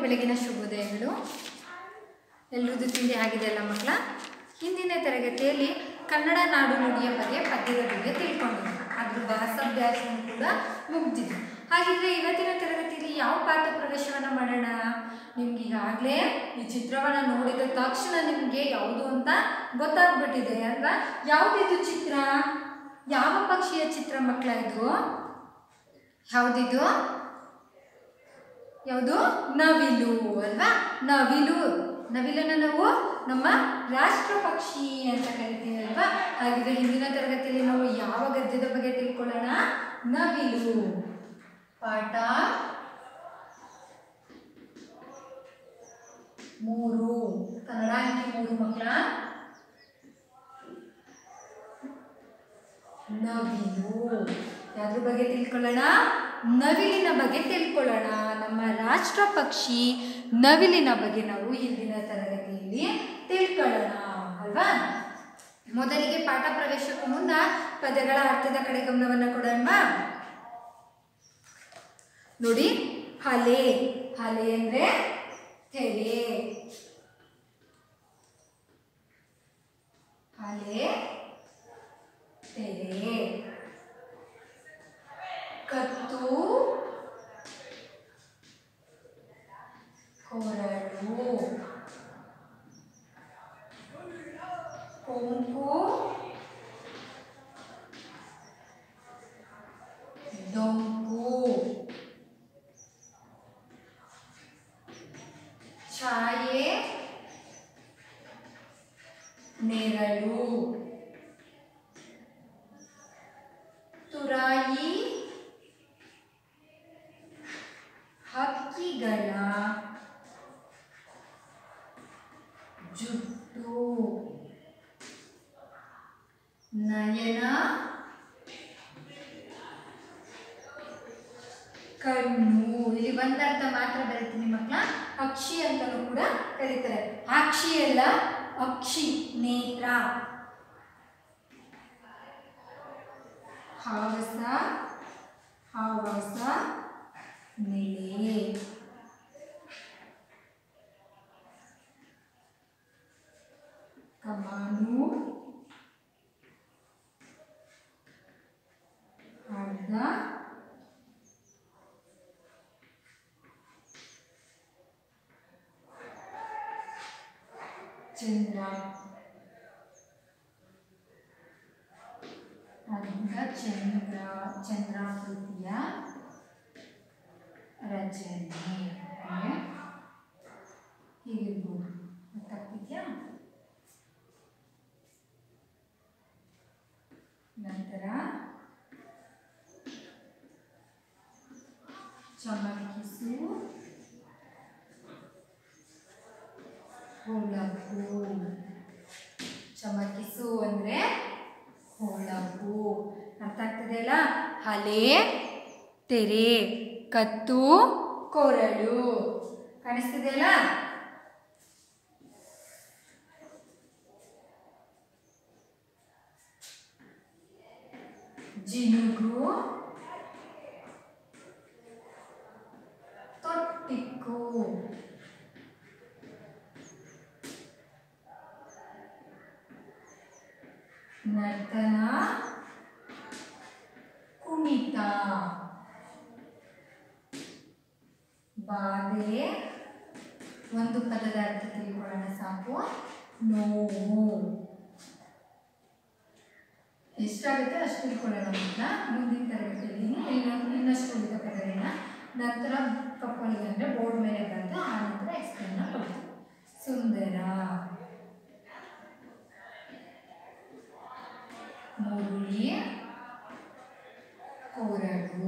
ಬೆಳಗಿನ ಶುಭೋದಯಗಳು ಎಲ್ರದ್ದು ತಿಂಡಿ ಆಗಿದೆ ಅಲ್ಲ ಮಕ್ಕಳ ಹಿಂದಿನ ತರಗತಿಯಲ್ಲಿ ಕನ್ನಡ ನಾಡು ನುಡಿಯ ಬಗ್ಗೆ ಪದ್ಯದ ಬಗ್ಗೆ ತಿಳ್ಕೊಂಡಿದ್ವಿ ಅದ್ರ ಭಾಷಾಭ್ಯಾಸನೂ ಕೂಡ ಮುಗ್ದಿದೆ ಹಾಗಿದ್ರೆ ಇವತ್ತಿನ ತರಗತಿಯಲ್ಲಿ ಯಾವ ಪಾಠ ಪ್ರವೇಶವನ್ನು ಮಾಡೋಣ ನಿಮ್ಗೆ ಈಗಾಗಲೇ ಈ ಚಿತ್ರವನ್ನು ನೋಡಿದ ತಕ್ಷಣ ನಿಮಗೆ ಯಾವುದು ಅಂತ ಗೊತ್ತಾಗ್ಬಿಟ್ಟಿದೆ ಅಲ್ವಾ ಯಾವುದಿದು ಚಿತ್ರ ಯಾವ ಪಕ್ಷಿಯ ಚಿತ್ರ ಮಕ್ಕಳ ಇದು ಯಾವುದಿದು ಯಾವುದು ನವಿಲು ಅಲ್ವಾ ನವಿಲು ನವಿಲನ್ನ ನಾವು ನಮ್ಮ ರಾಷ್ಟ್ರ ಪಕ್ಷಿ ಅಂತ ಕರಿತೀವಿ ಅಲ್ವಾ ಹಾಗಿದ್ರೆ ಹಿಂದಿನ ತರಗತಿಯಲ್ಲಿ ನಾವು ಯಾವ ಗದ್ಯದ ಬಗ್ಗೆ ತಿಳ್ಕೊಳ್ಳೋಣ ನವಿಲು ಪಾಠ ಮೂರು ಕನ್ನಡ ಅಂಕಿ ಮೂರು ಮಕ್ಕಳ ನವಿಲು ಯಾವ್ದ್ರ ಬಗ್ಗೆ ತಿಳ್ಕೊಳ್ಳೋಣ ನವಿಲಿನ ಬಗ್ಗೆ ತಿಳ್ಕೊಳ್ಳೋಣ ನಮ್ಮ ರಾಷ್ಟ್ರ ಪಕ್ಷಿ ನವಿಲಿನ ಬಗ್ಗೆ ನಾವು ಹಿಂದಿನ ತರಗತಿಯಲ್ಲಿ ತಿಳ್ಕೊಳ್ಳೋಣ ಅಲ್ವಾ ಮೊದಲಿಗೆ ಪಾಠ ಪ್ರವೇಶಕ್ಕೂ ಮುನ್ನ ಪದಗಳ ಅರ್ಥದ ಕಡೆ ಗಮನವನ್ನು ಕೊಡೋಣ ನೋಡಿ ಹಲೆ ಹಲೆ ಅಂದ್ರೆ ತೆರೆ ಹಲೆ ತೆರೆ ಕತ್ತು ಕೊರಳು ಕೊಂಪು ಡೊಂಕು ಛಾಯೆ ನೆರಳು ತುರಾಯಿ ಹಕ್ಕಿಗಳ ಜುಟ್ಟು ನಯನ ಕಣ್ಣು ಇಲ್ಲಿ ಒಂದರ್ಥ ಮಾತ್ರ ಬರೀತೀನಿ ಮಕ್ಕಳ ಅಕ್ಷಿ ಅಂತಲೂ ಕೂಡ ಕರೀತಾರೆ ಅಕ್ಷಿ ಅಲ್ಲ ಅಕ್ಷಿ ನೇತ್ರ ಹಾವಸ ಹಾವಸ ನೆಲೆ ಕಮಾನು ಅರ್ಧ ಚಂದ್ರ ಅರ್ಧ ಚಂದ್ರ ಚಂದ್ರಾಕೃತಿಯ ರಚನೆ ಅಂದ್ರೆ ಹೀಗಿರ್ಬೋದು ಗೊತ್ತಾಗ್ತಿದ್ಯಾ ನಂತರ ಚಮಕಿಸು ಹೊಳಪು ಚಮಕಿಸು ಅಂದ್ರೆ ಹೊಳಪು ಅರ್ಥ ಆಗ್ತದೆಯಲ್ಲ ಹಲೆ ತೆರೆ ಕತ್ತು ಕೊರಳು ಕಾಣಿಸ್ತಿದೆಯಲ್ಲ ಜಿನುಗು ತೊಟ್ಟಿಕ್ಕು ನರ್ತನ ಕುಣಿತ ಬಾಧೆ ಒಂದು ಪದದ ಅರ್ಥ ತಿಳ್ಕೊಳ್ಳೋಣ ಸಾಕು ನೋವು ಎಷ್ಟಾಗುತ್ತೆ ಅಷ್ಟು ತಿಳ್ಕೊಳ್ಳೋಣ ಅಂತ ಮುಂದಿನ ತರಗತಿಯಲ್ಲಿ ಇನ್ನೊಂದು ಇನ್ನಷ್ಟು ಉಳಿದ ಪದಗಳನ್ನ ನಂತರ ಕಪ್ಪಳಿಗೆ ಅಂದರೆ ಬೋರ್ಡ್ ಮೇಲೆ ಬರೆದು ಆ ನಂತರ ಎಕ್ಸ್ಪ್ಲೇನ್ ಕೊಡ್ತೀವಿ ಸುಂದರ ಮುರುಳಿ ಕೊರಡು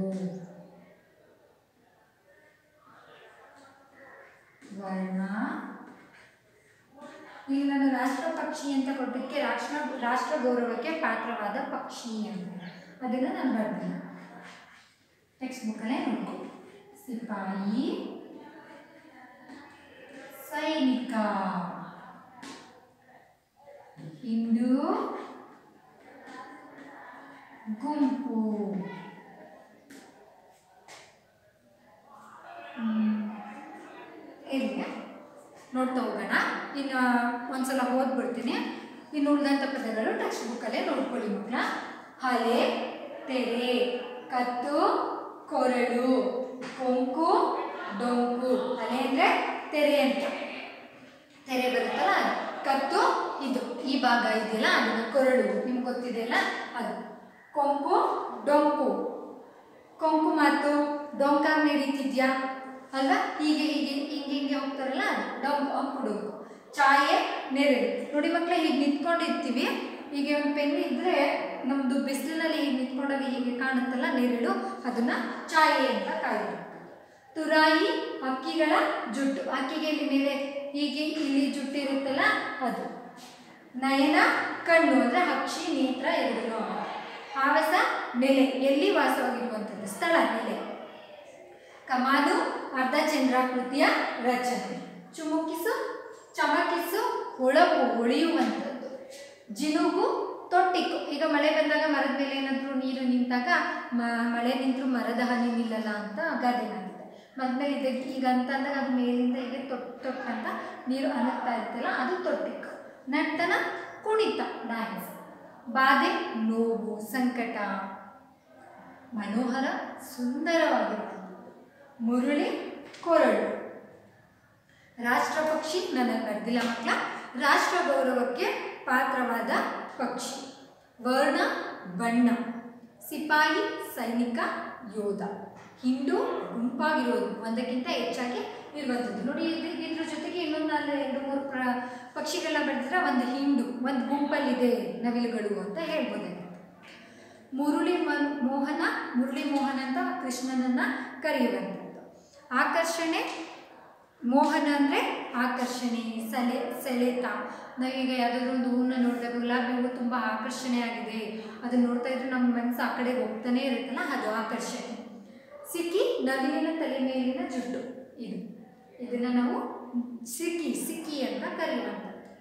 ವರ್ಣ ಈಗ ನಾನು ರಾಷ್ಟ್ರ ಪಕ್ಷಿ ಅಂತ ಕೊಟ್ಟಿದ್ದಕ್ಕೆ ರಾಷ್ಟ್ರ ರಾಷ್ಟ್ರ ಗೌರವಕ್ಕೆ ಪಾತ್ರವಾದ ಪಕ್ಷಿ ಅಂತ ಅದನ್ನು ನಾನು ಬರ್ತೀನಿ ಟೆಕ್ಸ್ಟ್ ಬುಕ್ಕಲ್ಲೇ ನೋಡ್ಕೊ ಸಿಪಾಯಿ ಸೈನಿಕ ಹಿಂದೂ ಗುಂಪು ಹ್ಮ್. ನೋಡ್ತಾ ಹೋಗೋಣ ಇನ್ನು ಒಂದ್ಸಲ ಓದ್ಬಿಡ್ತೀನಿ ಇನ್ನು ಉಳಿದಂಥ ಪದಗಳು ಟೆಕ್ಸ್ಟ್ ಬುಕ್ಕಲ್ಲೇ ನೋಡ್ಕೊಳ್ಳಿ ಮಕ್ಕಳ ಹಲೆ ತೆರೆ ಕತ್ತು ಕೊರಳು ಕೊಂಕು ಡೊಂಕು ಹಲೆ ಅಂದರೆ ತೆರೆ ಅಂತ ತೆರೆ ಬರುತ್ತಲ್ಲ ಅದು ಕತ್ತು ಇದು ಈ ಭಾಗ ಇದೆಯಲ್ಲ ಅದನ್ನು ಕೊರಳು ನಿಮ್ಗೆ ಗೊತ್ತಿದೆಯಲ್ಲ ಅದು ಕೊಂಕು ಡೊಂಕು ಕೊಂಕು ಮಾತು ಡೊಂಕಾಗಿ ನಡೀತಿದ್ಯಾ ಅಲ್ವಾ ಹೀಗೆ ಹೀಗೆ ಹಿಂಗೆ ಹಿಂಗೆ ಹೋಗ್ತಾರಲ್ಲ ಅದು ಡೊಂಕು ಅಂಕು ಡೊಂಕು ಛಾಯೆ ನೆರಳು ನೋಡಿ ಮಕ್ಕಳೇ ಹೀಗೆ ನಿಂತ್ಕೊಂಡಿರ್ತೀವಿ ಹೀಗೆ ಒಂದು ಪೆನ್ ಇದ್ದರೆ ನಮ್ಮದು ಬಿಸಿಲಿನಲ್ಲಿ ಹೀಗೆ ನಿಂತ್ಕೊಂಡಾಗ ಹೀಗೆ ಕಾಣುತ್ತಲ್ಲ ನೆರಳು ಅದನ್ನು ಛಾಯೆ ಅಂತ ಕಾಯಿದೆ ತುರಾಯಿ ಹಕ್ಕಿಗಳ ಜುಟ್ಟು ಹಕ್ಕಿಗೆ ಇಲ್ಲಿ ಮೇಲೆ ಹೀಗೆ ಇಲ್ಲಿ ಜುಟ್ಟು ಇರುತ್ತಲ್ಲ ಅದು ನಯನ ಕಣ್ಣು ಅಂದರೆ ಹಕ್ಷಿ ನೇತ್ರ ಎರಡು ಆವಸ ನೆಲೆ ಎಲ್ಲಿ ವಾಸವಾಗಿರುವಂಥದ್ದು ಸ್ಥಳ ನೆಲೆ ಕಮಾನು ಅರ್ಧ ಚಂದ್ರಾಕೃತಿಯ ರಚನೆ ಚುಮುಕಿಸು ಚಮಕಿಸು ಹೊಳಪು ಹೊಳೆಯುವಂಥದ್ದು ಜಿನುಗು ತೊಟ್ಟಿಕ್ಕು ಈಗ ಮಳೆ ಬಂದಾಗ ಮರದ ಮೇಲೆ ಏನಾದರೂ ನೀರು ನಿಂತಾಗ ಮ- ಮಳೆ ನಿಂತರೂ ಮರದ ಹನಿ ನಿಲ್ಲಲ್ಲ ಅಂತ ಗಾದೆನಾಗಿದೆ ಮದ್ಮೇಲೆ ಇದೆ ಈಗ ಅಂತ ಅಂದಾಗ ಅದು ಮೇಲಿಂದ ಹೀಗೆ ತೊಟ್ಟು ತೊಟ್ಟಂತ ನೀರು ಅನಗ್ತಾ ಇರ್ತಲ್ಲ ಅದು ತೊಟ್ಟಿಕ್ಕು ನರ್ತನ ಕುಣಿತ ಡ್ಯಾನ್ಸ್ ಬಾಧೆ ನೋವು ಸಂಕಟ ಮನೋಹರ ಸುಂದರವಾಗಿರುತ್ತದೆ ಮುರುಳಿ ಕೊರಳು ರಾಷ್ಟ್ರ ಪಕ್ಷಿ ನನಗೆ ಬರ್ದಿಲ್ಲ ಮಕ್ಕಳ ರಾಷ್ಟ್ರ ಗೌರವಕ್ಕೆ ಪಾತ್ರವಾದ ಪಕ್ಷಿ ವರ್ಣ ಬಣ್ಣ ಸಿಪಾಯಿ ಸೈನಿಕ ಯೋಧ ಹಿಂಡು ಗುಂಪಾಗಿರೋದು ಒಂದಕ್ಕಿಂತ ಹೆಚ್ಚಾಗಿ ಇರುವಂಥದ್ದು ನೋಡಿ ಇದು ಇದ್ರ ಜೊತೆಗೆ ಇನ್ನೊಂದು ನಾಲ್ಕು ಎರಡು ಮೂರು ಪ್ರ ಪಕ್ಷಿಗಳನ್ನ ಬೆಳೆದಿದ್ರೆ ಒಂದು ಹಿಂಡು ಒಂದು ಗುಂಪಲ್ಲಿದೆ ನವಿಲುಗಳು ಅಂತ ಹೇಳ್ಬೋದಾಗಿತ್ತು ಮುರುಳಿ ಮನ್ ಮೋಹನ ಮುರುಳಿ ಮೋಹನ ಅಂತ ಕೃಷ್ಣನನ್ನ ಕರೆಯುವಂಥದ್ದು ಆಕರ್ಷಣೆ ಮೋಹನ ಅಂದರೆ ಆಕರ್ಷಣೆ ಸೆಲೆ ಸೆಳೆತ ನಾವೀಗ ಯಾವುದಾದ್ರೂ ಒಂದು ಹೂವನ್ನ ನೋಡಿದಾಗ ಗುಲಾಬಿ ಹೂವು ತುಂಬ ಆಕರ್ಷಣೆ ಆಗಿದೆ ಅದನ್ನ ನೋಡ್ತಾ ಇದ್ರೆ ನಮ್ಮ ಮನಸ್ಸು ಆ ಕಡೆ ಹೋಗ್ತಾನೆ ಇರುತ್ತಲ್ಲ ಅದು ಆಕರ್ಷಣೆ ಸಿಕ್ಕಿ ನವಿಲಿನ ತಲೆ ಮೇಲಿನ ಜುಟ್ಟು ಇದು ಇದನ್ನು ನಾವು ಸಿಕ್ಕಿ ಸಿಕ್ಕಿ ಅಂತ ಕರೆಯುವಂಥದ್ದು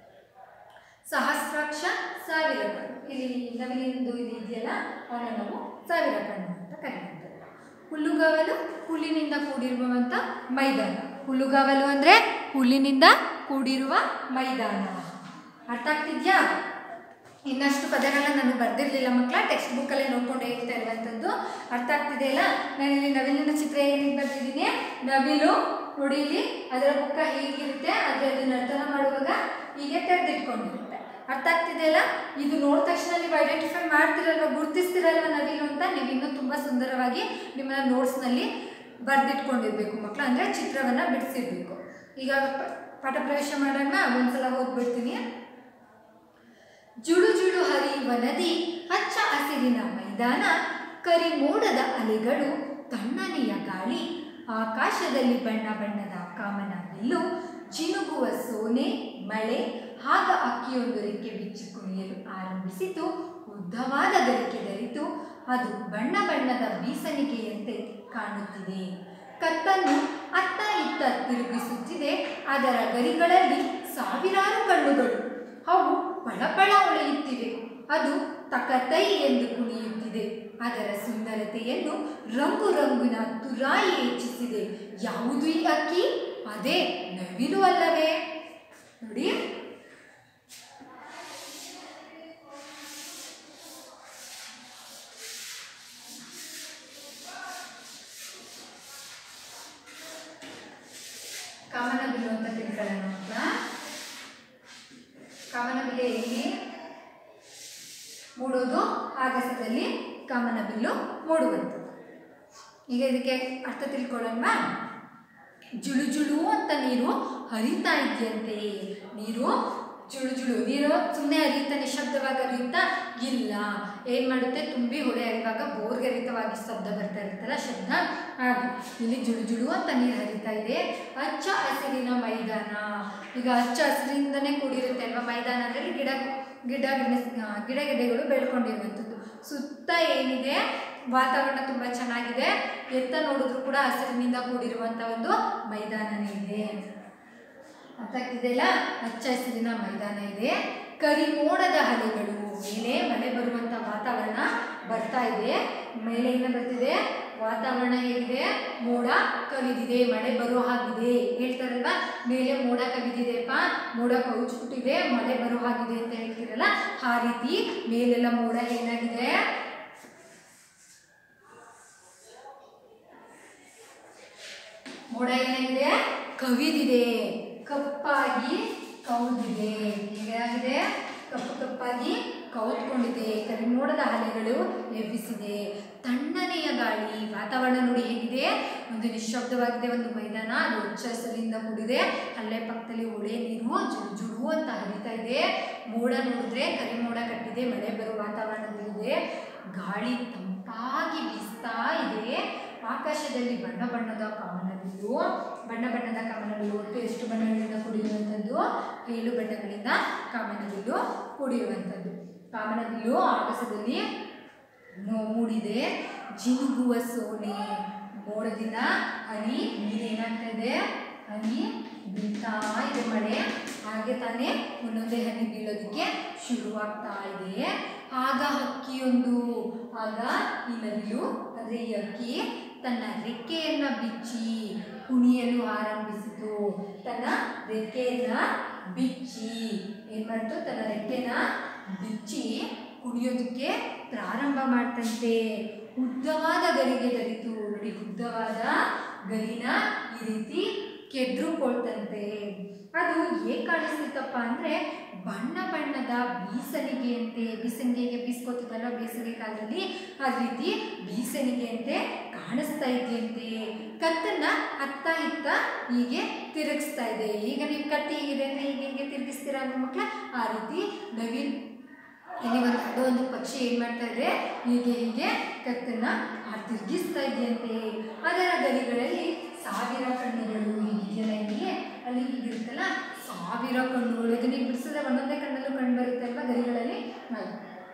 ಸಹಸ್ರಾಕ್ಷ ಸಾವಿರ ಕಣ್ಣು ಇಲ್ಲಿ ನವಿಲಿಂದು ಇದು ಇದೆಯಲ್ಲ ಅವನ್ನ ನಾವು ಸಾವಿರ ಕಣ್ಣು ಅಂತ ಕರೆಯುವಂಥದ್ದು ಹುಲ್ಲುಗಾವಲು ಹುಲ್ಲಿನಿಂದ ಕೂಡಿರುವಂಥ ಮೈದಾನ ಹುಲ್ಲುಗಾವಲು ಅಂದರೆ ಹುಲ್ಲಿನಿಂದ ಕೂಡಿರುವ ಮೈದಾನ ಅರ್ಥ ಆಗ್ತಿದ್ಯಾ ಇನ್ನಷ್ಟು ಪದಗಳನ್ನ ನಾನು ಬರ್ದಿರಲಿಲ್ಲ ಮಕ್ಕಳ ಟೆಕ್ಸ್ಟ್ ಬುಕ್ಕಲ್ಲೇ ನೋಡ್ಕೊಂಡು ಹೇಳ್ತಾ ಇರುವಂಥದ್ದು ಅರ್ಥ ಆಗ್ತಿದೆಯಲ್ಲ ನಾನು ಇಲ್ಲಿ ನವಿಲಿನ ಚಿತ್ರ ಏನಿಗೆ ಬರ್ತಿದ್ದೀನಿ ನವಿಲು ನೋಡಿ ಇಲ್ಲಿ ಅದರ ಬುಕ್ಕ ಹೀಗಿರುತ್ತೆ ಆದರೆ ಅದು ನರ್ತನ ಮಾಡುವಾಗ ಹೀಗೆ ತೆರೆದಿಟ್ಕೊಂಡಿರುತ್ತೆ ಅರ್ಥ ಆಗ್ತಿದೆಯಲ್ಲ ಇದು ನೋಡಿದ ತಕ್ಷಣ ನೀವು ಐಡೆಂಟಿಫೈ ಮಾಡ್ತಿರಲ್ವ ಗುರುತಿಸ್ತಿರಲ್ವ ನವಿಲು ಅಂತ ನೀವು ಇನ್ನೂ ತುಂಬ ಸುಂದರವಾಗಿ ನಿಮ್ಮ ನೋಟ್ಸ್ನಲ್ಲಿ ಬರೆದಿಟ್ಕೊಂಡಿರ್ಬೇಕು ಮಕ್ಕಳು ಅಂದರೆ ಚಿತ್ರವನ್ನು ಬಿಡಿಸಿರ್ಬೇಕು ಈಗ ಪ- ಪಾಠ ಪ್ರವೇಶ ಮಾಡೋಣ ಒಂದ್ಸಲ ಓದ್ಬಿಡ್ತೀನಿ ಜುಳು ಜುಳು ಹರಿಯುವ ನದಿ ಹಚ್ಚ ಹಸಿರಿನ ಮೈದಾನ ಕರಿಮೋಡದ ಅಲೆಗಳು ತಣ್ಣನೆಯ ಗಾಳಿ ಆಕಾಶದಲ್ಲಿ ಬಣ್ಣ ಬಣ್ಣದ ಕಾಮನ ಬಿಲ್ಲು ಜಿನುಗುವ ಸೋನೆ ಮಳೆ ಆಗ ಅಕ್ಕಿಯೊಂದು ರೆಕ್ಕೆ ಬಿಚ್ಚಿ ಕುಣಿಯಲು ಆರಂಭಿಸಿತು ಉದ್ದವಾದ ಗರಿಕೆ ಧರಿತು ಅದು ಬಣ್ಣ ಬಣ್ಣದ ಬೀಸಣಿಗೆಯಂತೆ ಕಾಣುತ್ತಿದೆ ಕತ್ತನ್ನು ಅತ್ತ ಇತ್ತ ತಿರುಗಿಸುತ್ತಿದೆ ಅದರ ಗರಿಗಳಲ್ಲಿ ಸಾವಿರಾರು ಕಣ್ಣುಗಳು ಅವು ಪಳಪಳ ಹೊಳೆಯುತ್ತಿವೆ ಅದು ತಕತೈ ಎಂದು ಕುಣಿಯುತ್ತಿದೆ ಅದರ ಸುಂದರತೆಯನ್ನು ರಂಗು ರಂಗಿನ ತುರಾಯಿ ಹೆಚ್ಚಿಸಿದೆ ಯಾವುದು ಈ ಅಕ್ಕಿ ಅದೇ ನವಿಲು ಅಲ್ಲವೇ ನೋಡಿ ಕಾಮನಬಿಲ್ಲು ಅಂತ ತಿಳ್ಕೊಳ್ಳೋಣ ಮಕ್ಕಳ ಕಾಮನಬಿಲ್ಲು ಎಲ್ಲಿ ಮೂಡೋದು ಆಗಸದಲ್ಲಿ ಕಾಮನಬಿಲ್ಲು ಮೂಡುವಂಥದ್ದು ಈಗ ಇದಕ್ಕೆ ಅರ್ಥ ತಿಳ್ಕೊಳ್ಳೋಣ ಜುಳು ಜುಳು ಅಂತ ನೀರು ಹರಿತಾ ಇದೆಯಂತೆ ನೀರು ಜುಳು ಜುಳು ನೀರು ಸುಮ್ಮನೆ ಹರಿಯುತ್ತಾ ನಿಶಬ್ದವಾಗಿ ಹರಿಯುತ್ತಾ ಇಲ್ಲ ಏನು ಮಾಡುತ್ತೆ ತುಂಬಿ ಹೊಳೆ ಹರಿಯುವಾಗ ಬೋರ್ಗರಿತವಾಗಿ ಶಬ್ದ ಬರ್ತಾ ಇರುತ್ತಲ್ಲ ಶಬ್ದ ಹಾಗೆ ಇಲ್ಲಿ ಜುಳು ಜುಳು ಅಂತ ನೀರು ಹರಿತಾ ಇದೆ ಹಚ್ಚ ಹಸಿರಿನ ಮೈದಾನ ಈಗ ಹಚ್ಚ ಹಸಿರಿಂದನೇ ಕೂಡಿರುತ್ತೆ ಅಲ್ವಾ ಮೈದಾನ ಅಂದರೆ ಗಿಡ ಗಿಡ ಗಿಡ ಗಿಡ ಗಿಡಗಳು ಬೆಳ್ಕೊಂಡಿರುವಂಥದ್ದು ಸುತ್ತ ಏನಿದೆ ವಾತಾವರಣ ತುಂಬ ಚೆನ್ನಾಗಿದೆ ಎತ್ತ ನೋಡಿದ್ರು ಕೂಡ ಹಸಿರಿನಿಂದ ಕೂಡಿರುವಂಥ ಒಂದು ಮೈದಾನನೇ ಇದೆ ಅರ್ಥ ಆಗ್ತಿದೆಯಲ್ಲ ಹಚ್ಚ ಹಸಿರಿನ ಮೈದಾನ ಇದೆ ಕರಿಮೋಡದ ಅಲೆಗಳು ಮೇಲೆ ಮಳೆ ಬರುವಂಥ ವಾತಾವರಣ ಬರ್ತಾ ಇದೆ ಮೇಲೆ ಏನು ಬರ್ತಿದೆ ವಾತಾವರಣ ಹೇಗಿದೆ ಮೋಡ ಕವಿದಿದೆ ಮಳೆ ಬರೋ ಹಾಗಿದೆ ಹೇಳ್ತಾರಲ್ವಾ ಮೇಲೆ ಮೋಡ ಕವಿದಿದೆಪ್ಪ ಮೋಡ ಕವಿಚ್ಬಿಟ್ಟಿದೆ ಮಳೆ ಬರೋ ಹಾಗಿದೆ ಅಂತ ಹೇಳ್ತೀರಲ್ಲ ಆ ರೀತಿ ಮೇಲೆಲ್ಲ ಮೋಡ ಏನಾಗಿದೆ ಮೋಡ ಏನಾಗಿದೆ ಕವಿದಿದೆ ಕಪ್ಪಾಗಿ ಕೌದಿದೆ ಹೇಗಾಗಿದೆ ಕಪ್ಪು ಕಪ್ಪಾಗಿ ಕೌದ್ಕೊಂಡಿದೆ ಕರಿಮೋಡದ ಅಲೆಗಳು ಎಬ್ಬಿಸಿದೆ ತಣ್ಣನೆಯ ಗಾಳಿ ವಾತಾವರಣ ನೋಡಿ ಹೇಗಿದೆ ಒಂದು ನಿಶ್ಶಬ್ದವಾಗಿದೆ ಒಂದು ಮೈದಾನ ಅದು ಹಚ್ಚ ಹಸಿರಿಂದ ಕೂಡಿದೆ ಅಲ್ಲೇ ಪಕ್ಕದಲ್ಲಿ ಹೊಳೆ ನೀರು ಜುಡು ಜುಡು ಅಂತ ಹರಿತಾ ಇದೆ ಮೋಡ ನೋಡಿದ್ರೆ ಕರಿಮೋಡ ಕಟ್ಟಿದೆ ಮಳೆ ಬರೋ ವಾತಾವರಣದಲ್ಲಿದೆ ಗಾಳಿ ತಂಪಾಗಿ ಬೀಸ್ತಾ ಇದೆ ಆಕಾಶದಲ್ಲಿ ಬಣ್ಣ ಬಣ್ಣದ ಕಮನಬಿಲ್ಲು ಬಣ್ಣ ಬಣ್ಣದ ಕಮನಬಿಲ್ಲು ಒಟ್ಟು ಎಷ್ಟು ಬಣ್ಣಗಳಿಂದ ಕೂಡಿರುವಂಥದ್ದು ಏಳು ಬಣ್ಣಗಳಿಂದ ಕಾಮನಬಿಲ್ಲು ಕೂಡಿರುವಂಥದ್ದು ಕಾಮನಬಿಲ್ಲು ಆಕಾಶದಲ್ಲಿ ನೋ- ಮೂಡಿದೆ ಜಿನುಗುವ ಸೋನೆ ಮೋಡದಿಂದ ಹನಿ ನೀರೇನಾಗ್ತಾ ಇದೆ ಹನಿ ಬೀಳ್ತಾ ಇದೆ ಮಳೆ ಹಾಗೆ ತಾನೇ ಒಂದೊಂದೇ ಹನಿ ಬೀಳೋದಕ್ಕೆ ಶುರುವಾಗ್ತಾ ಇದೆ ಆಗ ಹಕ್ಕಿಯೊಂದು ಆಗ ಈ ನವಿಲು ಅಂದರೆ ಈ ಹಕ್ಕಿ ತನ್ನ ರೆಕ್ಕೆಯನ್ನ ಬಿಚ್ಚಿ ಕುಣಿಯಲು ಆರಂಭಿಸಿತು ತನ್ನ ರೆಕ್ಕೆಯನ್ನ ಬಿಚ್ಚಿ ಏನ್ ಮಾಡ್ತು ತನ್ನ ರೆಕ್ಕೆನ ಬಿಚ್ಚಿ ಕುಣಿಯೋದಕ್ಕೆ ಪ್ರಾರಂಭ ಮಾಡ್ತಂತೆ ಉದ್ದವಾದ ಗರಿಗೆ ಧರಿತು ನೋಡಿ ಉದ್ದವಾದ ಗರಿನ ಈ ರೀತಿ ಕೆದ್ರುಕೊಳ್ತಂತೆ ಅದು ಹೇಗೆ ಕಾಣಿಸ್ತಿತ್ತಪ್ಪ ಅಂದರೆ ಬಣ್ಣ ಬಣ್ಣದ ಬೀಸಣಿಗೆಯಂತೆ ಬೀಸಣಿಗೆಗೆ ಬೀಸ್ಕೊತಿದ್ದಲ್ಲ ಬೇಸಿಗೆ ಕಾಲದಲ್ಲಿ ಆ ರೀತಿ ಬೀಸಣಿಗೆಯಂತೆ ಕಾಣಿಸ್ತಾ ಇದೆಯಂತೆ ಕತ್ತನ್ನ ಅತ್ತ ಇತ್ತ ಹೀಗೆ ತಿರುಗಿಸ್ತಾ ಇದೆ ಈಗ ನೀವು ಕತ್ತಿ ಹೀಗಿದೆ ಅಂದರೆ ಹೀಗೆ ಹೀಗೆ ತಿರುಗಿಸ್ತೀರಾ ನಿಮ್ಮ ಮಕ್ಕಳ ಆ ರೀತಿ ನವಿಲ್ ಇಲ್ಲಿ ಒಂದು ಯಾವುದೋ ಒಂದು ಪಕ್ಷಿ ಏನು ಮಾಡ್ತಾ ಇದೆ ಹೀಗೆ ಹೀಗೆ ಕತ್ತನ್ನ ಆ ತಿರುಗಿಸ್ತಾ ಇದೆಯಂತೆ ಅದರ ಗರಿಗಳಲ್ಲಿ ಸಾವಿರ ಕಣ್ಣುಗಳು ಹೀಗಿದೆಯಲ್ಲ ಇಲ್ಲಿ ಅಲ್ಲಿ ಹೀಗಿರುತ್ತಲ್ಲ ಸಾವಿರ ಕಣ್ಣುಗಳು ಇದನ್ನ ಬಿಡಿಸಿದ್ರೆ ಒಂದೊಂದೇ ಕಣ್ಣಲ್ಲೂ ಕಣ್ಣು ಬರುತ್ತಲ್ವ ಗರಿಗಳಲ್ಲಿ ಹಾಗೆ.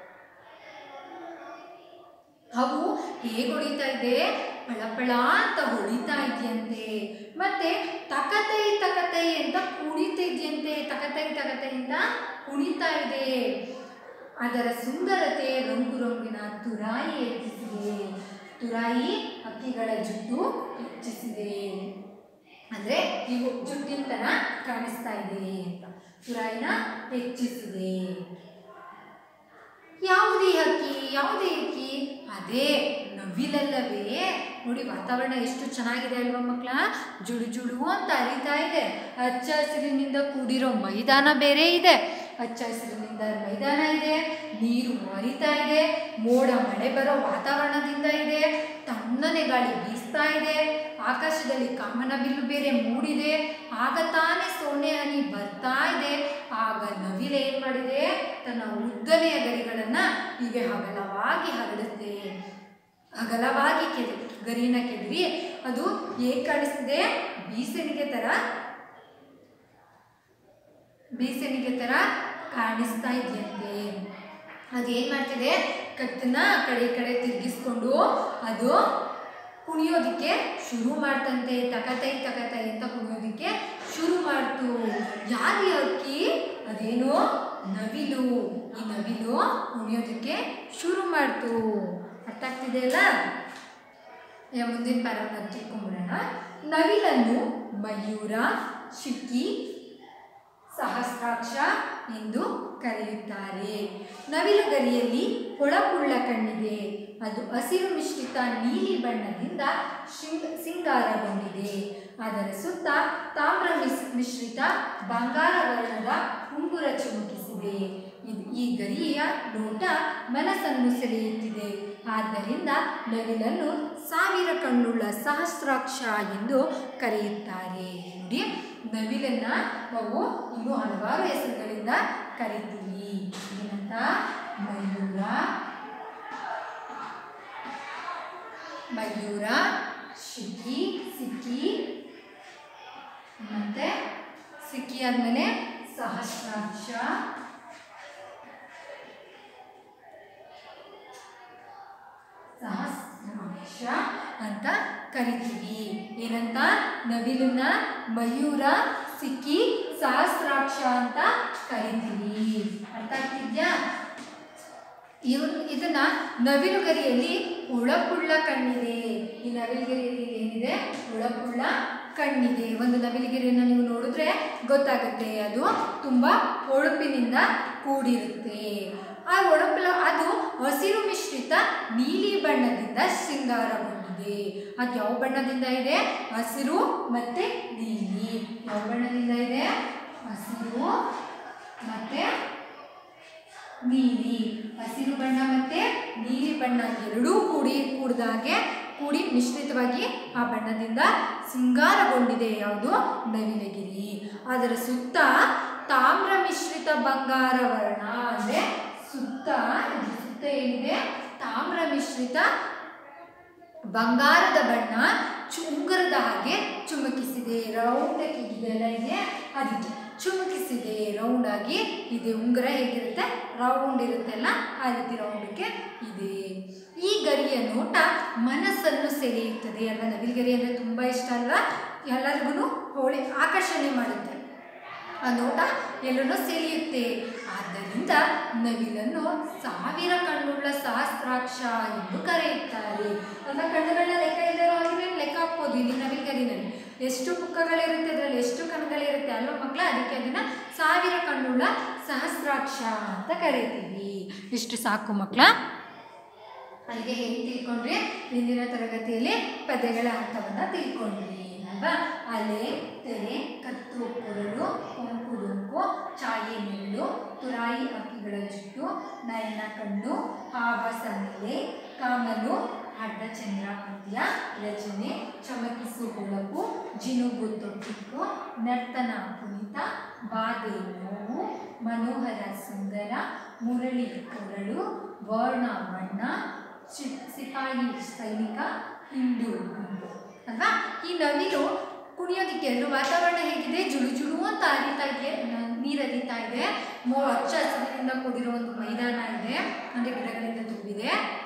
ಅವು ಹೇಗೆ ಹೊಡಿತಾ ಇದೆ ಪಳಪಳ ಅಂತ ಹೊಡಿತಾ ಇದೆಯಂತೆ ಮತ್ತೆ ತಕತೈ ತಕತೈ ಅಂತ ಕುಣಿತಾ ಇದೆಯಂತೆ ತಕತೈ ತಕತೈ ಅಂತ ಕುಣಿತಾ ಇದೆ ಅದರ ಸುಂದರತೆ ರಂಗು ರಂಗಿನ ತುರಾಯಿ ಹೆಚ್ಚಿಸಿದೆ ತುರಾಯಿ ಹಕ್ಕಿಗಳ ಜುಟ್ಟು ಹೆಚ್ಚಿಸಿದೆ ಅಂದರೆ ಇವು ಜುಟ್ಟಿನ ಥರ ಕಾಣಿಸ್ತಾ ಇದೆ ಅಂತ ತುರಾಯಿನ ಹೆಚ್ಚಿಸಿದೆ ಯಾವುದೇ ಹಕ್ಕಿ ಯಾವುದೇ ಹಕ್ಕಿ ಅದೇ ನವಿಲಲ್ಲವೇ ನೋಡಿ ವಾತಾವರಣ ಎಷ್ಟು ಚೆನ್ನಾಗಿದೆ ಅಲ್ವಾ ಮಕ್ಕಳ ಜುಡು ಜುಡು ಅಂತ ಹರಿತಾ ಇದೆ ಹಚ್ಚ ಹಸಿರಿನಿಂದ ಕೂಡಿರೋ ಮೈದಾನ ಬೇರೆ ಇದೆ ಹಚ್ಚ ಹಸಿರಿನಿಂದ ಮೈದಾನ ಇದೆ ನೀರು ಹರಿತಾ ಇದೆ ಮೋಡ ಮಳೆ ಬರೋ ವಾತಾವರಣದಿಂದ ಇದೆ ತಣ್ಣನೆ ಗಾಳಿ ಬೀಸ್ತಾ ಇದೆ ಆಕಾಶದಲ್ಲಿ ಕಾಮನ ಬಿಲ್ಲು ಬೇರೆ ಮೂಡಿದೆ ಆಗ ತಾನೇ ಸೋನೆ ಹನಿ ಬರ್ತಾ ಇದೆ ಆಗ ನವಿಲೆ ಏನ್ ಮಾಡಿದೆ ತನ್ನ ಉದ್ದನೆಯ ಗರಿಗಳನ್ನ ಹೀಗೆ ಹಗಲವಾಗಿ ಹರಡುತ್ತೆ ಅಗಲವಾಗಿ ಕೆದ ಗರಿನ ಕೆದರಿ ಅದು ಹೇಗೆ ಕಾಣಿಸ್ತಿದೆ ಬೀಸಣಿಗೆ ತರ ಬೀಸಣಿಗೆ ತರ ಕಾಣಿಸ್ತಾ ಇದೆಯಂತೆ ಅದೇನ್ ಮಾಡ್ತಿದೆ ಕತ್ತನ್ನ ಆ ಕಡೆ ಈ ಕಡೆ ತಿರುಗಿಸ್ಕೊಂಡು ಅದು ಕುಣಿಯೋದಕ್ಕೆ ಶುರು ಮಾಡ್ತಂತೆ ತಕತೈ ತಕತೈ ಅಂತ ಕುಣಿಯೋದಕ್ಕೆ ಶುರು ಮಾಡ್ತು ಯಾರು ಈ ಹಕ್ಕಿ ಅದೇನು ನವಿಲು ಈ ನವಿಲು ಕುಣಿಯೋದಕ್ಕೆ ಶುರು ಮಾಡ್ತು ಅರ್ಥ ಆಗ್ತಿದೆಯಲ್ಲ ಈಗ ಮುಂದಿನ ಪ್ಯಾರಾಗ್ರಾಫ್ ತಿಳ್ಕೊಂಬಿಡೋಣ ನವಿಲನ್ನು ಮಯೂರ ಶಿಕ್ಕಿ ಸಹಸ್ರಾಕ್ಷ ಎಂದು ಕರೆಯುತ್ತಾರೆ ನವಿಲು ಗರಿಯಲ್ಲಿ ಹೊಳಪುಳ್ಳ ಕಣ್ಣಿದೆ ಅದು ಹಸಿರು ಮಿಶ್ರಿತ ನೀಲಿ ಬಣ್ಣದಿಂದ ಶೃಂಗ ಸಿಂಗಾರಗೊಂಡಿದೆ ಅದರ ಸುತ್ತ ತಾಮ್ರ ಮಿಸ್ ಮಿಶ್ರಿತ ಬಂಗಾರ ವರ್ಣದ ಉಂಗುರ ಚುಮುಕಿಸಿದೆ ಇದು ಈ ಗರಿಯ ನೋಟ ಮನಸ್ಸನ್ನು ಸೆಳೆಯುತ್ತಿದೆ ಆದ್ದರಿಂದ ನವಿಲನ್ನು ಸಾವಿರ ಕಣ್ಣುಳ್ಳ ಸಹಸ್ರಾಕ್ಷ ಎಂದು ಕರೆಯುತ್ತಾರೆ ನೋಡಿ ನವಿಲನ್ನ ನಾವು ಇನ್ನೂ ಹಲವಾರು ಹೆಸರುಗಳಿಂದ ಕರಿತೀವಿ ಏನಂತ ಮಯೂರ ಮಯೂರ ಶಿಕ್ಕಿ ಸಿಕ್ಕಿ ಮತ್ತೆ ಸಿಕ್ಕಿ ಆದ್ಮೇಲೆ ಸಹಸ್ರಾಕ್ಷ ಸಹಸ್ರಾಕ್ಷ ಅಂತ ಕರಿತೀವಿ ಏನಂತ ನವಿಲನ್ನ ಮಯೂರ ಸಿಕ್ಕಿ ಸಹಸ್ರಾಕ್ಷ ಅಂತ ಕರಿತೀವಿ ಅರ್ಥ ಆಗ್ತಿದ್ಯಾ ಇವನ್ ಇದನ್ನ ನವಿಲುಗರಿಯಲ್ಲಿ ಹೊಳಪುಳ್ಳ ಕಣ್ಣಿದೆ ಈ ನವಿಲುಗರಿಯಲ್ಲಿ ಏನಿದೆ ಹೊಳಪುಳ್ಳ ಕಣ್ಣಿದೆ ಒಂದು ನವಿಲುಗರಿಯನ್ನು ನೀವು ನೋಡಿದ್ರೆ ಗೊತ್ತಾಗುತ್ತೆ ಅದು ತುಂಬ ಹೊಳಪಿನಿಂದ ಕೂಡಿರುತ್ತೆ ಆ ಹೊಳಪುಲ ಅದು ಹಸಿರು ಮಿಶ್ರಿತ ನೀಲಿ ಬಣ್ಣದಿಂದ ಶೃಂಗಾರಗೊಂಡಿದೆ ಅದು ಯಾವ ಬಣ್ಣದಿಂದ ಇದೆ ಹಸಿರು ಮತ್ತೆ ನೀಲಿ ಯಾವ ಬಣ್ಣದಿಂದ ಇದೆ ಹಸಿರು ಮತ್ತೆ ನೀಲಿ ಹಸಿರು ಬಣ್ಣ ಮತ್ತೆ ನೀಲಿ ಬಣ್ಣ ಎರಡೂ ಕೂಡಿ ಕೂಡಿದಾಗೆ ಕೂಡಿ ಮಿಶ್ರಿತವಾಗಿ ಆ ಬಣ್ಣದಿಂದ ಸಿಂಗಾರಗೊಂಡಿದೆ ಯಾವುದು ನವಿಲಗಿರಿ ಅದರ ಸುತ್ತ ತಾಮ್ರ ಮಿಶ್ರಿತ ಬಂಗಾರ ವರ್ಣ ಅಂದರೆ ಸುತ್ತ ಇದ್ರ ಸುತ್ತ ಏನಿದೆ ತಾಮ್ರ ಮಿಶ್ರಿತ ಬಂಗಾರದ ಬಣ್ಣ ಚು- ಉಂಗುರದ ಹಾಗೆ ಚುಮುಕಿಸಿದೆ ರೌಂಡ್ ಇದೆಲ್ಲ ಇದೆ ಅದಕ್ಕೆ ಚುಮುಕಿಸಿದೆ ರೌಂಡ್ ಆಗಿ ಇದೆ ಉಂಗುರ ಹೇಗಿರುತ್ತೆ ರೌಂಡ್ ಇರುತ್ತಲ್ಲ ಆ ರೀತಿ ರೌಂಡಕ್ಕೆ ಇದೆ ಈ ಗರಿಯ ನೋಟ ಮನಸ್ಸನ್ನು ಸೆಳೆಯುತ್ತದೆ ಅಲ್ವಾ ನವಿಲುಗರಿ ಅಂದರೆ ತುಂಬ ಇಷ್ಟ ಅಲ್ವಾ ಎಲ್ಲರಿಗೂ ಹೋಳಿ ಆಕರ್ಷಣೆ ಮಾಡುತ್ತೆ ಆ ನೋಟ ಎಲ್ಲರನ್ನೂ ಸೆಳೆಯುತ್ತೆ ಆದ್ದರಿಂದ ನವಿಲನ್ನು ಸಾವಿರ ಕಣ್ಣುಳ್ಳ ಸಹಸ್ರಾಕ್ಷ ಎಂದು ಕರೆಯುತ್ತಾರೆ ಅದರ ಕಣ್ಣುಗಳನ್ನ ಲೆಕ್ಕ ಇಲ್ಲದಿರೋ ಹಾಗೆ ಲೆಕ್ಕ ಹಾಕ್ಬೋದು ಇಲ್ಲಿ ನವಿಲುಗರಿನಲ್ಲಿ ಎಷ್ಟು ಪುಕ್ಕಗಳಿರುತ್ತೆ ಅದರಲ್ಲಿ ಎಷ್ಟು ಕಣ್ಣುಗಳಿರುತ್ತೆ ಅಲ್ವಾ ಮಕ್ಕಳ ಅದಕ್ಕೆ ಅದನ್ನ ಸಾವಿರ ಕಣ್ಣುಳ್ಳ ಸಹಸ್ರಾಕ್ಷ ಅಂತ ಕರಿತೀವಿ ಇಷ್ಟು ಸಾಕು ಮಕ್ಕಳ ಅಲ್ಲಿಗೆ ಹೇಗೆ ತಿಳ್ಕೊಂಡ್ರಿ ಇಂದಿನ ತರಗತಿಯಲ್ಲಿ ಪದ್ಯಗಳ ಅರ್ಥವನ್ನು ತಿಳ್ಕೊಂಡ್ರಿ ಅಲ್ವಾ ಅಲೆ ತೆರೆ ಕತ್ತು ಕೊರಳು ಕೊಂಕು ಡೊಂಕು ಚಾಯಿ ಮೆಳ್ಳು ತುರಾಯಿ ಅಕ್ಕಿಗಳ ಜುಟ್ಟು ನಯನ ಕಣ್ಣು ಹಾವ ಸನ್ನೆಲೆ ಕಾಮಲು ಅಡ್ಡ ಚಂದ್ರ ಪದ್ಯ ರಚನೆ ಚಮಕಿಸು ಹೊಳಪು ಜಿನುಗು ತೊಟ್ಟಿಕ್ಕು ನರ್ತನ ಕುಣಿತ ಬಾಧೆ ನೋವು ಮನೋಹರ ಸುಂದರ ಮುರಳಿ ಕೊರಳು ವರ್ಣ ಬಣ್ಣ ಚಿ- ಸಿಪಾಯಿ ಸೈನಿಕ ಹಿಂದೂ ಗುಂಪು ಅಲ್ವಾ ಈ ನವಿಲು ಕುಣಿಯೋದಕ್ಕೆ ಅದ್ರ ವಾತಾವರಣ ಹೇಗಿದೆ ಜುಳು ಜುಳು ಅಂತ ಹರಿತಾ ಇದೆ ನ- ನೀರು ಹರಿತಾ ಇದೆ ಮೋ ಹಚ್ಚ ಹಸಿರಿನಿಂದ ಕೂಡಿರೋ ಒಂದು ಮೈದಾನ ಇದೆ ಅಂದರೆ ಗಿಡಗಳಿಂದ ತುಂಬಿದೆ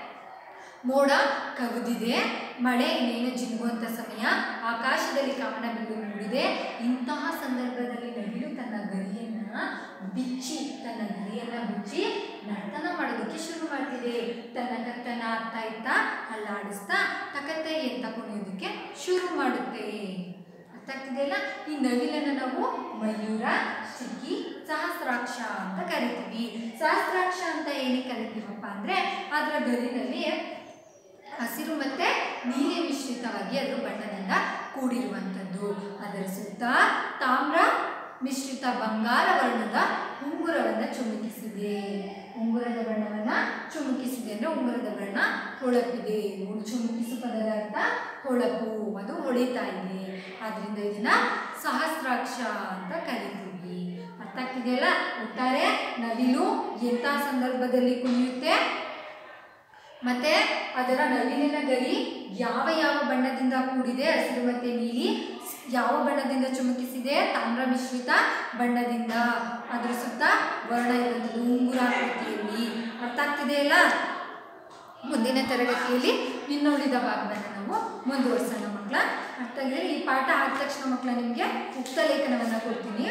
ಮೋಡ ಕವಿದಿದೆ ಮಳೆ ಇನ್ನೇನು ಜಿನುಗುವಂಥ ಸಮಯ ಆಕಾಶದಲ್ಲಿ ಕಮನ ಬಿಲ್ಲು ಮೂಡಿದೆ ಇಂತಹ ಸಂದರ್ಭದಲ್ಲಿ ನವಿಲು ತನ್ನ ಗರಿಯನ್ನ ಬಿಚ್ಚಿ ತನ್ನ ಗರಿಯನ್ನ ಬಿಚ್ಚಿ ನರ್ತನ ಮಾಡೋದಕ್ಕೆ ಶುರು ಮಾಡ್ತಿದೆ ತನ್ನ ಕತ್ತನ್ನ ಅತ್ತ ಇತ್ತ ಅಲ್ಲಾಡಿಸ್ತಾ ತಕತೆ ಎತ್ತ ಕುಣಿಯೋದಕ್ಕೆ ಶುರು ಮಾಡುತ್ತೆ ಅರ್ಥ ಆಗ್ತಿದೆಯಲ್ಲ ಈ ನವಿಲನ್ನು ನಾವು ಮಯೂರ ಸಿಕ್ಕಿ ಸಹಸ್ರಾಕ್ಷ ಅಂತ ಕರಿತೀವಿ ಸಹಸ್ರಾಕ್ಷ ಅಂತ ಏನಕ್ಕೆ ಕರಿತೀವಪ್ಪ ಅಂದರೆ ಅದರ ಗರಿನಲ್ಲಿ ಹಸಿರು ಮತ್ತೆ ನೀಲಿ ಮಿಶ್ರಿತವಾಗಿ ಅದರ ಬಣ್ಣದಿಂದ ಕೂಡಿರುವಂಥದ್ದು ಅದರ ಸುತ್ತ ತಾಮ್ರ ಮಿಶ್ರಿತ ಬಂಗಾರ ವರ್ಣದ ಉಂಗುರವನ್ನು ಚುಮುಕಿಸಿದೆ ಉಂಗುರದ ಬಣ್ಣವನ್ನ ಚುಮುಕಿಸಿದೆ ಅಂದರೆ ಉಂಗುರದ ಬಣ್ಣ ಹೊಳಪಿದೆ ಉ- ಚುಮುಕಿಸು ಪದದ ಅರ್ಥ ಹೊಳಪು ಅದು ಹೊಳಿತಾ ಇದೆ ಆದ್ರಿಂದ ಇದನ್ನ ಸಹಸ್ರಾಕ್ಷ ಅಂತ ಕರಿತೀವಿ ಅರ್ಥ ಆಗ್ತಿದೆಯಲ್ಲ ಒಟ್ಟಾರೆ ನವಿಲು ಎಂಥ ಸಂದರ್ಭದಲ್ಲಿ ಕುಣಿಯುತ್ತೆ ಮತ್ತೆ ಅದರ ನವಿಲಿನ ಗರಿ ಯಾವ ಯಾವ ಬಣ್ಣದಿಂದ ಕೂಡಿದೆ ಹಸಿರು ಮತ್ತೆ ನೀಲಿ ಯಾವ ಬಣ್ಣದಿಂದ ಚುಮುಕಿಸಿದೆ ತಾಮ್ರ ಮಿಶ್ರಿತ ಬಣ್ಣದಿಂದ ಅದ್ರ ಸುತ್ತ ವರ್ಣ ಇರುವಂಥದ್ದು ಉಂಗುರ ಆಕೃತಿಯಲ್ಲಿ ಅರ್ಥ ಆಗ್ತಿದೆಯಲ್ಲ ಮುಂದಿನ ತರಗತಿಯಲ್ಲಿ ಇನ್ನು ಉಳಿದ ಭಾಗವನ್ನು ನಾವು ಮುಂದುವರ್ಸೋಣ ಮಕ್ಕಳ ಅರ್ಥ ಆಗಿದೆ ಈ ಪಾಠ ಆದ ತಕ್ಷಣ ಮಕ್ಕಳ ನಿಮಗೆ ಉಕ್ತ ಲೇಖನವನ್ನು ಕೊಡ್ತೀನಿ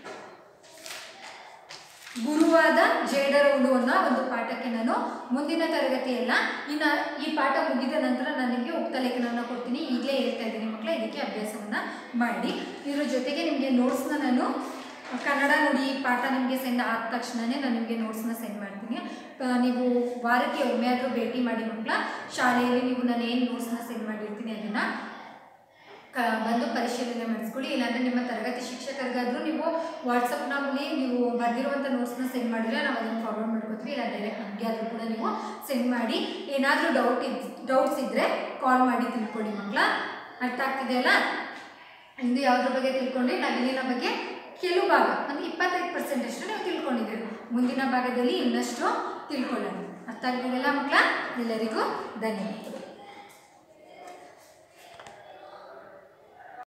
ಗುರುವಾದ ಜೇಡರ ಹುಳು ಅನ್ನೋ ಒಂದು ಪಾಠಕ್ಕೆ ನಾನು ಮುಂದಿನ ತರಗತಿಯಲ್ಲ ಇನ್ನು ಈ ಪಾಠ ಮುಗಿದ ನಂತರ ನಾನು ನಿಮಗೆ ಉಕ್ತ ಲೇಖನವನ್ನು ಕೊಡ್ತೀನಿ ಈಗಲೇ ಹೇಳ್ತಾ ಇದ್ದೀನಿ ಮಕ್ಕಳ ಇದಕ್ಕೆ ಅಭ್ಯಾಸವನ್ನು ಮಾಡಿ ಇದ್ರ ಜೊತೆಗೆ ನಿಮಗೆ ನೋಟ್ಸ್ನ ನಾನು ಕನ್ನಡ ನುಡಿ ಪಾಠ ನಿಮಗೆ ಸೆಂಡ್ ಆದ ತಕ್ಷಣವೇ ನಾನು ನಿಮಗೆ ನೋಟ್ಸ್ನ ಸೆಂಡ್ ಮಾಡ್ತೀನಿ ಆ, ನೀವು ವಾರಕ್ಕೆ ಒಮ್ಮೆ ಆದರೂ ಭೇಟಿ ಮಾಡಿ ಮಕ್ಕಳ ಶಾಲೆಯಲ್ಲಿ ನೀವು ನಾನು ಏನು ನೋಟ್ಸ್ನ ಸೆಂಡ್ ಮಾಡಿರ್ತೀನಿ ಅದನ್ನು ಕ ಬಂದು ಪರಿಶೀಲನೆ ಮಾಡಿಸ್ಕೊಳ್ಳಿ ಇಲ್ಲಾಂದರೆ ನಿಮ್ಮ ತರಗತಿ ಶಿಕ್ಷಕರಿಗಾದರೂ ನೀವು ವಾಟ್ಸಪ್ನ ಮೂಲಕ ನೀವು ಬರೆದಿರುವಂಥ ನೋಟ್ಸ್ನ ಸೆಂಡ್ ಮಾಡಿದ್ರೆ ನಾವು ಅದನ್ನು ಫಾರ್ವರ್ಡ್ ಮಾಡ್ಕೊತೀವಿ ಇಲ್ಲ ಡೈರೆಕ್ಟ್ ನಮಗೆ ಆದರೂ ಕೂಡ ನೀವು ಸೆಂಡ್ ಮಾಡಿ ಏನಾದರೂ ಡೌಟ್ ಇದ್ ಡೌಟ್ಸ್ ಇದ್ದರೆ ಕಾಲ್ ಮಾಡಿ ತಿಳ್ಕೊಳ್ಳಿ ಮಕ್ಕಳ ಅರ್ಥ ಆಗ್ತಿದೆಯಲ್ಲ ಇಂದು ಯಾವುದ್ರ ಬಗ್ಗೆ ತಿಳ್ಕೊಂಡ್ರೆ ನವಿಲಿನ ಬಗ್ಗೆ ಕೆಲವು ಭಾಗ ಅಂದರೆ ಇಪ್ಪತ್ತೈದು ಪರ್ಸೆಂಟ್ ಅಷ್ಟು ನೀವು ತಿಳ್ಕೊಂಡಿದ್ದೀರಿ ಮುಂದಿನ ಭಾಗದಲ್ಲಿ ಇನ್ನಷ್ಟು ತಿಳ್ಕೊಳ್ಳೋಣ ಅರ್ಥ ಆಗ್ತಿದೆಯಲ್ಲ ಮಕ್ಕಳ ಎಲ್ಲರಿಗೂ ಧನ್ಯವಾದ